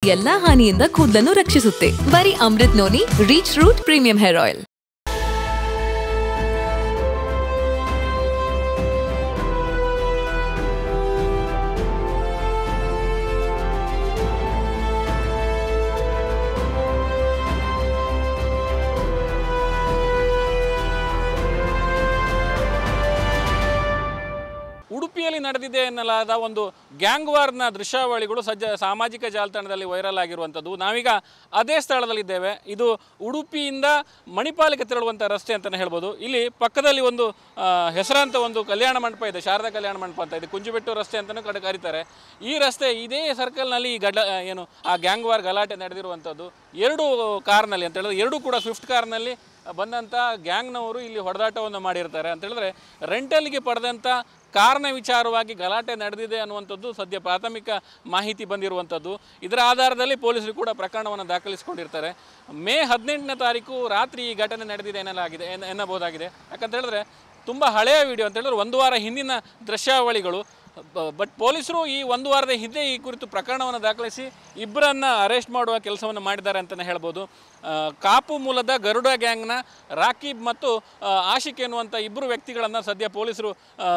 ಎಲ್ಲಾ ಹಾನಿಯಿಂದ ಕೂದಲನ್ನು ರಕ್ಷಿಸುತ್ತೆ ಬರೀ Amrut noni reach root premium hair oil ಉಡುಪಿಯಲ್ಲಿ ನಡೆದಿದೆ ಎನ್ನಲಾದ ಒಂದು ಗ್ಯಾಂಗ್ ವಾರ್ನ ದೃಶ್ಯಾವಳಿಗಳು ಸಜ್ಜ ಸಾಮಾಜಿಕ ಜಾಲತಾಣದಲ್ಲಿ ವೈರಲ್ ಆಗಿರುವಂಥದ್ದು ನಾವೀಗ ಅದೇ ಸ್ಥಳದಲ್ಲಿದ್ದೇವೆ ಇದು ಉಡುಪಿಯಿಂದ ಮಣಿಪಾಲಕ್ಕೆ ತೆರಳುವಂಥ ರಸ್ತೆ ಅಂತಲೇ ಹೇಳ್ಬೋದು ಇಲ್ಲಿ ಪಕ್ಕದಲ್ಲಿ ಒಂದು ಆ, ಹೆಸರಾಂತ ಒಂದು ಕಲ್ಯಾಣ ಮಂಟಪ ಇದೆ ಶಾರದಾ ಕಲ್ಯಾಣ ಮಂಟಪ ಅಂತ ಇದೆ ಕುಂಜುಬೆಟ್ಟು ರಸ್ತೆ ಅಂತಲೂ ಕಡೆ ಕರೀತಾರೆ ಈ ರಸ್ತೆ ಇದೇ ಸರ್ಕಲ್ನಲ್ಲಿ ಈ ಗಡ್ಡ ಏನು ಆ ಗ್ಯಾಂಗ್ ವಾರ್ ಗಲಾಟೆ ನಡೆದಿರುವಂಥದ್ದು ಎರಡು ಕಾರ್ನಲ್ಲಿ ಅಂತ ಹೇಳಿದ್ರೆ ಎರಡೂ ಕೂಡ ಸ್ವಿಫ್ಟ್ ಕಾರ್ನಲ್ಲಿ ಬಂದಂಥ ಗ್ಯಾಂಗ್ನವರು ಇಲ್ಲಿ ಹೊಡೆದಾಟವನ್ನು ಮಾಡಿರ್ತಾರೆ ಅಂತ ಹೇಳಿದ್ರೆ ರೆಂಟಲ್ಗೆ ಪಡೆದಂಥ ಕಾರ್ನ ವಿಚಾರವಾಗಿ ಗಲಾಟೆ ನಡೆದಿದೆ ಅನ್ನುವಂಥದ್ದು ಸದ್ಯ ಪ್ರಾಥಮಿಕ ಮಾಹಿತಿ ಬಂದಿರುವಂಥದ್ದು ಇದರ ಆಧಾರದಲ್ಲಿ ಪೊಲೀಸರು ಕೂಡ ಪ್ರಕರಣವನ್ನು ದಾಖಲಿಸಿಕೊಂಡಿರ್ತಾರೆ ಮೇ ಹದಿನೆಂಟನೇ ತಾರೀಕು ರಾತ್ರಿ ಈ ಘಟನೆ ನಡೆದಿದೆ ಎನ್ನಲಾಗಿದೆ ಎನ್ನ ಎನ್ನಬಹುದಾಗಿದೆ ಯಾಕಂತ ಹೇಳಿದ್ರೆ ತುಂಬ ಹಳೆಯ ವಿಡಿಯೋ ಅಂತ ಹೇಳಿದ್ರೆ ಒಂದು ವಾರ ಹಿಂದಿನ ದೃಶ್ಯಾವಳಿಗಳು ಬಟ್ ಪೊಲೀಸರು ಈ ಒಂದು ವಾರದ ಹಿಂದೆ ಈ ಕುರಿತು ಪ್ರಕರಣವನ್ನು ದಾಖಲಿಸಿ ಇಬ್ಬರನ್ನ ಅರೆಸ್ಟ್ ಮಾಡುವ ಕೆಲಸವನ್ನು ಮಾಡಿದ್ದಾರೆ ಅಂತಲೇ ಹೇಳ್ಬೋದು ಆ, ಕಾಪು ಮೂಲದ ಗರುಡ ಗ್ಯಾಂಗ್ನ ರಾಕೀಬ್ ಮತ್ತು ಆ, ಆಶಿಕ್ ಎನ್ನುವಂಥ ಇಬ್ಬರು ವ್ಯಕ್ತಿಗಳನ್ನು ಸದ್ಯ ಪೊಲೀಸರು ಆ,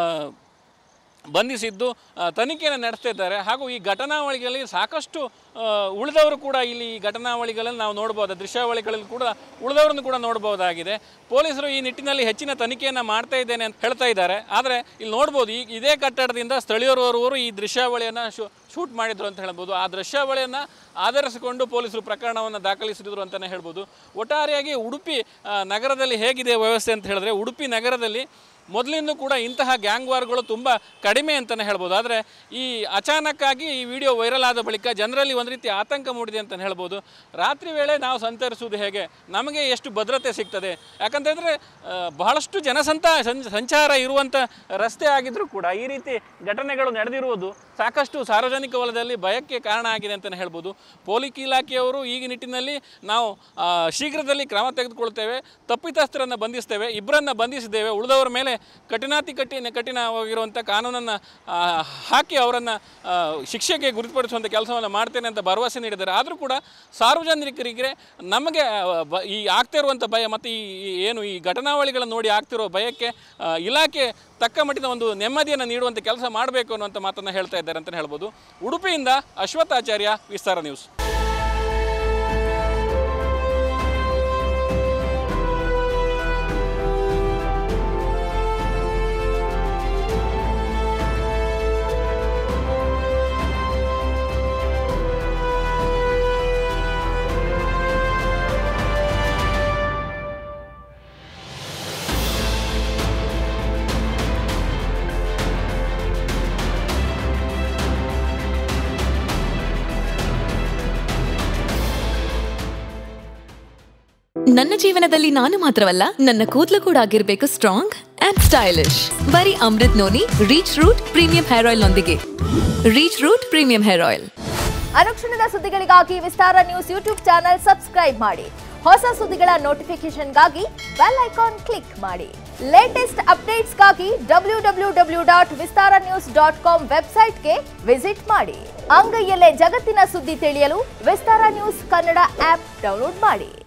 ಬಂಧಿಸಿದ್ದು ಆ, ತನಿಖೆಯನ್ನು ನಡೆಸ್ತಾ ಇದ್ದಾರೆ ಹಾಗೂ ಈ ಘಟನಾವಳಿಗಳಲ್ಲಿ ಸಾಕಷ್ಟು ಆ, ಉಳಿದವರು ಕೂಡ ಇಲ್ಲಿ ಈ ಘಟನಾವಳಿಗಳಲ್ಲಿ ನಾವು ನೋಡ್ಬೋದು ದೃಶ್ಯಾವಳಿಗಳಲ್ಲಿ ಕೂಡ ಉಳಿದವರನ್ನು ಕೂಡ ನೋಡ್ಬೋದಾಗಿದೆ ಪೊಲೀಸರು ಈ ನಿಟ್ಟಿನಲ್ಲಿ ಹೆಚ್ಚಿನ ತನಿಖೆಯನ್ನು ಮಾಡ್ತಾ ಇದ್ದೇನೆ ಅಂತ ಹೇಳ್ತಾ ಇದ್ದಾರೆ ಆದರೆ ಇಲ್ಲಿ ನೋಡ್ಬೋದು ಈ ಇದೇ ಕಟ್ಟಡದಿಂದ ಸ್ಥಳೀಯರವರು ಈ ದೃಶ್ಯಾವಳಿಯನ್ನು ಶೂ ಶೂಟ್ ಮಾಡಿದ್ರು ಅಂತ ಹೇಳ್ಬೋದು ಆ ದೃಶ್ಯಾವಳಿಯನ್ನು ಆಧರಿಸಿಕೊಂಡು ಪೊಲೀಸರು ಪ್ರಕರಣವನ್ನು ದಾಖಲಿಸಿದ್ರು ಅಂತಲೇ ಹೇಳ್ಬೋದು ಒಟ್ಟಾರೆಯಾಗಿ ಉಡುಪಿ ಆ, ನಗರದಲ್ಲಿ ಹೇಗಿದೆ ವ್ಯವಸ್ಥೆ ಅಂತ ಹೇಳಿದ್ರೆ ಉಡುಪಿ ನಗರದಲ್ಲಿ ಮೊದಲಿಂದ ಕೂಡ ಇಂತಹ ಗ್ಯಾಂಗ್ ವಾರ್ಗಳು ತುಂಬ ಕಡಿಮೆ ಅಂತಲೇ ಹೇಳ್ಬೋದು ಆದರೆ ಈ ಅಚಾನಕ್ಕಾಗಿ ಈ ವಿಡಿಯೋ ವೈರಲ್ ಆದ ಬಳಿಕ ಜನರಲ್ಲಿ ಒಂದು ರೀತಿ ಆತಂಕ ಮೂಡಿದೆ ಅಂತಲೇ ಹೇಳ್ಬೋದು ರಾತ್ರಿ ವೇಳೆ ನಾವು ಸಂಚರಿಸುವುದು ಹೇಗೆ ನಮಗೆ ಎಷ್ಟು ಭದ್ರತೆ ಸಿಗ್ತದೆ ಯಾಕಂತಂದರೆ ಬಹಳಷ್ಟು ಜನಸಂತ ಸಂ- ಸಂಚಾರ ಇರುವಂಥ ರಸ್ತೆ ಆಗಿದ್ರೂ ಕೂಡ ಈ ರೀತಿ ಘಟನೆಗಳು ನಡೆದಿರುವುದು ಸಾಕಷ್ಟು ಸಾರ್ವಜನಿಕ ವಲಯದಲ್ಲಿ ಭಯಕ್ಕೆ ಕಾರಣ ಆಗಿದೆ ಅಂತಲೇ ಹೇಳ್ಬೋದು ಪೊಲೀಸ್ ಇಲಾಖೆಯವರು ಈ ನಿಟ್ಟಿನಲ್ಲಿ ನಾವು ಆ, ಶೀಘ್ರದಲ್ಲಿ ಕ್ರಮ ತೆಗೆದುಕೊಳ್ತೇವೆ ತಪ್ಪಿತಸ್ಥರನ್ನು ಬಂಧಿಸ್ತೇವೆ ಇಬ್ಬರನ್ನ ಬಂಧಿಸಿದ್ದೇವೆ ಉಳಿದವರ ಮೇಲೆ ಕಠಿಣಾತಿ ಕಠಿಣ ಕಠಿಣವಾಗಿರುವಂಥ ಕಾನೂನನ್ನು ಆ, ಹಾಕಿ ಅವರನ್ನು ಶಿಕ್ಷೆಗೆ ಗುರುತುಪಡಿಸುವಂಥ ಕೆಲಸವನ್ನು ಮಾಡ್ತೇನೆ ಅಂತ ಭರವಸೆ ನೀಡಿದ್ದಾರೆ ಆದರೂ ಕೂಡ ಸಾರ್ವಜನಿಕರಿಗೆ ನಮಗೆ ಆ, ಬ- ಈ ಆಗ್ತಾ ಇರುವಂಥ ಭಯ ಮತ್ತು ಈ ಈ ಏನು ಈ ಘಟನಾವಳಿಗಳನ್ನು ನೋಡಿ ಆಗ್ತಿರೋ ಭಯಕ್ಕೆ ಆ, ಇಲಾಖೆ ತಕ್ಕ ಮಟ್ಟಿನ ಒಂದು ನೆಮ್ಮದಿಯನ್ನು ನೀಡುವಂಥ ಕೆಲಸ ಮಾಡಬೇಕು ಅನ್ನುವಂಥ ಮಾತನ್ನು ಹೇಳ್ತಾ ಇದ್ದಾರೆ ಅಂತಲೇ ಹೇಳ್ಬೋದು ಉಡುಪಿಯಿಂದ ಅಶ್ವತ್ಥಾಚಾರ್ಯ ವಿಸ್ತಾರ ನ್ಯೂಸ್ ನನ್ನ ಜೀವನದಲ್ಲಿ ನಾನು ಮಾತ್ರವಲ್ಲ ನನ್ನ ಕೂದಲು ಕೂಡ ಆಗಿರ್ಬೇಕು ಸ್ಟ್ರಾಂಗ್ ಅಂಡ್ ಸ್ಟೈಲಿಶ್ ಬರೀ Amrut noni reach root premium hair oil ನೊಂದಿಗೆ reach root premium hair oil ಅನುಕ್ಷಣದ ಸುದ್ದಿಗಳಿಗಾಗಿ Vistara news YouTube channel subscribe ಮಾಡಿ ಹೊಸ ಸುದ್ದಿಗಳ ನೋಟಿಫಿಕೇಶನ್ಗಾಗಿ ಬೆಲ್ ಐಕಾನ್ ಕ್ಲಿಕ್ ಮಾಡಿ ಲೇಟೆಸ್ಟ್ ಅಪ್ಡೇಟ್ಸ್ಗಾಗಿ W W W dot Vistara news dot com ವೆಬ್ಸೈಟ್ಗೆ ವಿಸಿಟ್ ಮಾಡಿ ಅಂಗೈಯಲ್ಲೇ ಜಗತ್ತಿನ ಸುದ್ದಿ ತಿಳಿಯಲು Vistara news Kannada app download ಮಾಡಿ